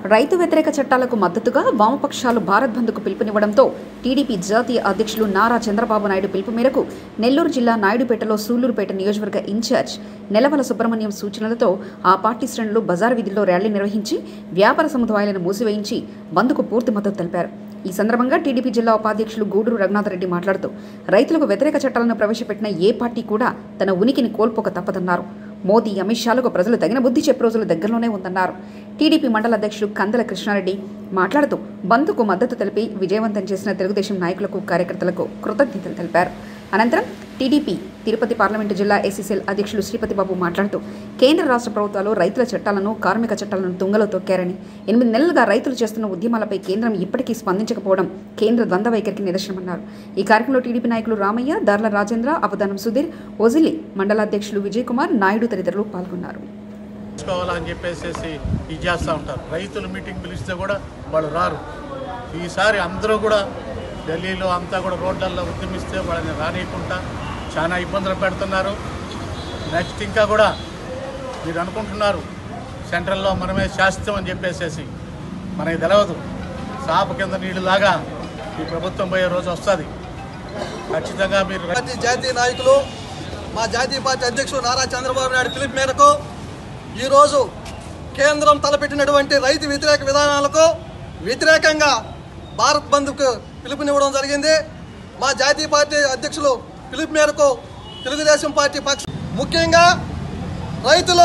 రైతు వ్యతిరేక చట్టాలకు మద్దతుగా వామపక్షాలు భారత్ బంద్కు పిలుపునివ్వడంతో టీడీపీ జాతీయ అధ్యక్షులు నారా చంద్రబాబు నాయుడు పిలుపు మేరకు నెల్లూరు జిల్లా నాయుడుపేటలో సూళ్లూరుపేట నియోజకవర్గ ఇన్ఛార్జ్ నెలవల సుబ్రహ్మణ్యం సూచనలతో ఆ పార్టీ శ్రేణులు బజారు వీధుల్లో ర్యాలీ నిర్వహించి వ్యాపార సముదాయాలను మూసివేయించి బంద్కు పూర్తి మద్దతు తెలిపారు ఈ సందర్భంగా టీడీపీ జిల్లా ఉపాధ్యక్షులు గూడూరు రఘునాథరెడ్డి మాట్లాడుతూ రైతులకు వ్యతిరేక చట్టాలను ప్రవేశపెట్టిన ఏ పార్టీ కూడా తన ఉనికిని కోల్పోక తప్పదన్నారు మోదీ అమిత్ షాలకు ప్రజలు తగిన బుద్ధి చెప్పే రోజులు దగ్గరలోనే ఉందన్నారు టీడీపీ మండల అధ్యక్షులు కందల కృష్ణారెడ్డి మాట్లాడుతూ బంద్కు మద్దతు తెలిపి విజయవంతం చేసిన తెలుగుదేశం నాయకులకు కార్యకర్తలకు కృతజ్ఞతలు తెలిపారు అనంతరం టీడీపీ తిరుపతి పార్లమెంటు జిల్లా ఎస్సీసీఎల్ అధ్యక్షులు శ్రీపతిబాబు మాట్లాడుతూ కేంద్ర రాష్ట్ర ప్రభుత్వాలు రైతుల చట్టాలను కార్మిక చట్టాలను తుంగలో తొక్కారని ఎనిమిది నెలలుగా రైతులు చేస్తున్న ఉద్యమాలపై కేంద్రం ఇప్పటికీ స్పందించకపోవడం కేంద్ర ద్వంద్వ వైఖరికి నిదర్శనమన్నారు ఈ కార్యక్రమంలో టీడీపీ నాయకులు రామయ్య దార్ల రాజేంద్ర అవధానం సుధీర్ ఒజిలి మండలాధ్యక్షులు విజయ్ కుమార్ నాయుడు తదితరులు పాల్గొన్నారు తీసుకోవాలని చెప్పేసి ఇది చేస్తూ ఉంటారు రైతులు మీటింగ్ పిలిస్తే కూడా వాళ్ళు రారు ఈసారి అందరూ కూడా ఢిల్లీలో అంతా కూడా రోడ్లల్లో ఉద్యమిస్తే వాళ్ళని రానియకుండా చాలా ఇబ్బందులు పెడుతున్నారు నెక్స్ట్ ఇంకా కూడా మీరు అనుకుంటున్నారు సెంట్రల్లో మనమే శాస్త్రం అని చెప్పేసేసి మనకి తెలవదు సాప కింద నీళ్ళలాగా ఈ ప్రభుత్వం పోయే రోజు వస్తుంది ఖచ్చితంగా మీరు పార్టీ జాతీయ నాయకులు మా జాతీయ పార్టీ అధ్యక్షుడు నారా చంద్రబాబు నాయుడు పిలుపు మేరకు ఈరోజు కేంద్రం తలపెట్టినటువంటి రైతు వ్యతిరేక విధానాలకు వ్యతిరేకంగా భారత్ బంద్కు పిలుపునివ్వడం జరిగింది మా జాతీయ పార్టీ అధ్యక్షులు పిలుపు మేరకు తెలుగుదేశం పార్టీ పక్ష ముఖ్యంగా రైతులు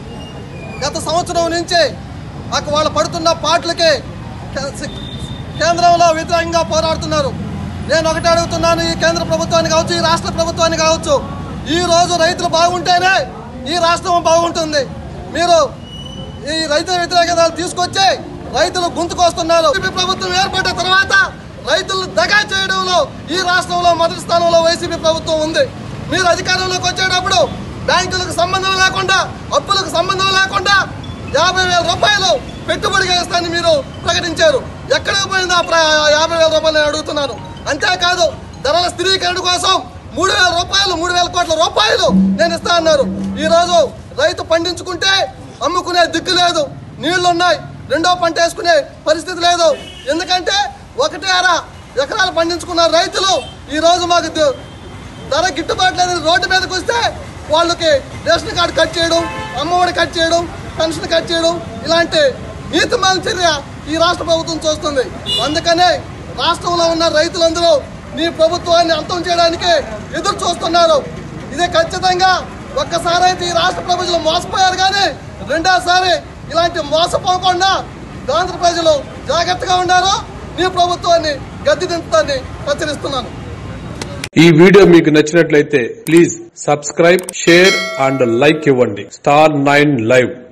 గత సంవత్సరం నుంచి మాకు వాళ్ళు పడుతున్న పాటలకి కే- కేంద్రంలో వ్యతిరేకంగా పోరాడుతున్నారు నేను ఒకటే అడుగుతున్నాను ఈ కేంద్ర ప్రభుత్వాన్ని కావచ్చు ఈ రాష్ట్ర ప్రభుత్వాన్ని కావచ్చు ఈ రోజు రైతులు బాగుంటేనే ఈ రాష్ట్రం బాగుంటుంది మీరు ఈ రైతు వ్యతిరేకతలు తీసుకొచ్చి రైతులు గుంతుకొస్తున్నారు వైసీపీ ప్రభుత్వం ఏర్పడిన తర్వాత రైతులు దగా చేయడంలో ఈ రాష్ట్రంలో మొదటి స్థానంలో వైసీపీ ప్రభుత్వం ఉంది మీరు అధికారంలోకి వచ్చేటప్పుడు బ్యాంకులకు సంబంధం లేకుండా అప్పులకు సంబంధం లేకుండా యాభై వేల రూపాయలు పెట్టుబడిగా ఇస్తానని మీరు ప్రకటించారు ఎక్కడికి పోయింది ఆ ప్ర- యాభై వేల రూపాయలు నేను అడుగుతున్నాను అంతేకాదు ధరల స్థిరీకరణ కోసం మూడు వేల రూపాయలు మూడు వేల కోట్ల రూపాయలు నేను ఇస్తా అన్నారు ఈ రోజు రైతు పండించుకుంటే అమ్ముకునే దిక్కు లేదు నీళ్లు ఉన్నాయి రెండో పంట వేసుకునే పరిస్థితి లేదు ఎందుకంటే ఒకటి అర ఎకరాలు పండించుకున్న రైతులు ఈ రోజు మాకు ద- ధర గిట్టుబాటు లేదని రోడ్డు మీదకి వస్తే వాళ్ళకి రేషన్ కార్డు కట్ చేయడం అమ్మఒడి కట్ చేయడం పెన్షన్ కట్ చేయడం ఇలాంటి నీతిమాల చర్య ఈ రాష్ట్ర ప్రభుత్వం చూస్తుంది అందుకనే రాష్ట్రంలో ఉన్న రైతులందరూ నీ ప్రభుత్వాన్ని అంతం చేయడానికి ఎదురు చూస్తున్నారు ఇదే ఖచ్చితంగా ఒక్కసారి అయితే ఈ రాష్ట్ర ప్రజలు మోసపోయారు కానీ రెండోసారి ఇలాంటి మోసపోకుండా ఆంధ్ర ప్రజలు జాగ్రత్తగా ఉన్నారు నీ ప్రభుత్వాన్ని గద్దె దింపుతాన్ని హెచ్చరిస్తున్నాను ఈ వీడియో మీకు నచ్చినట్లయితే please subscribe share and like ఇవ్వండి స్టార్ నైన్ లైవ్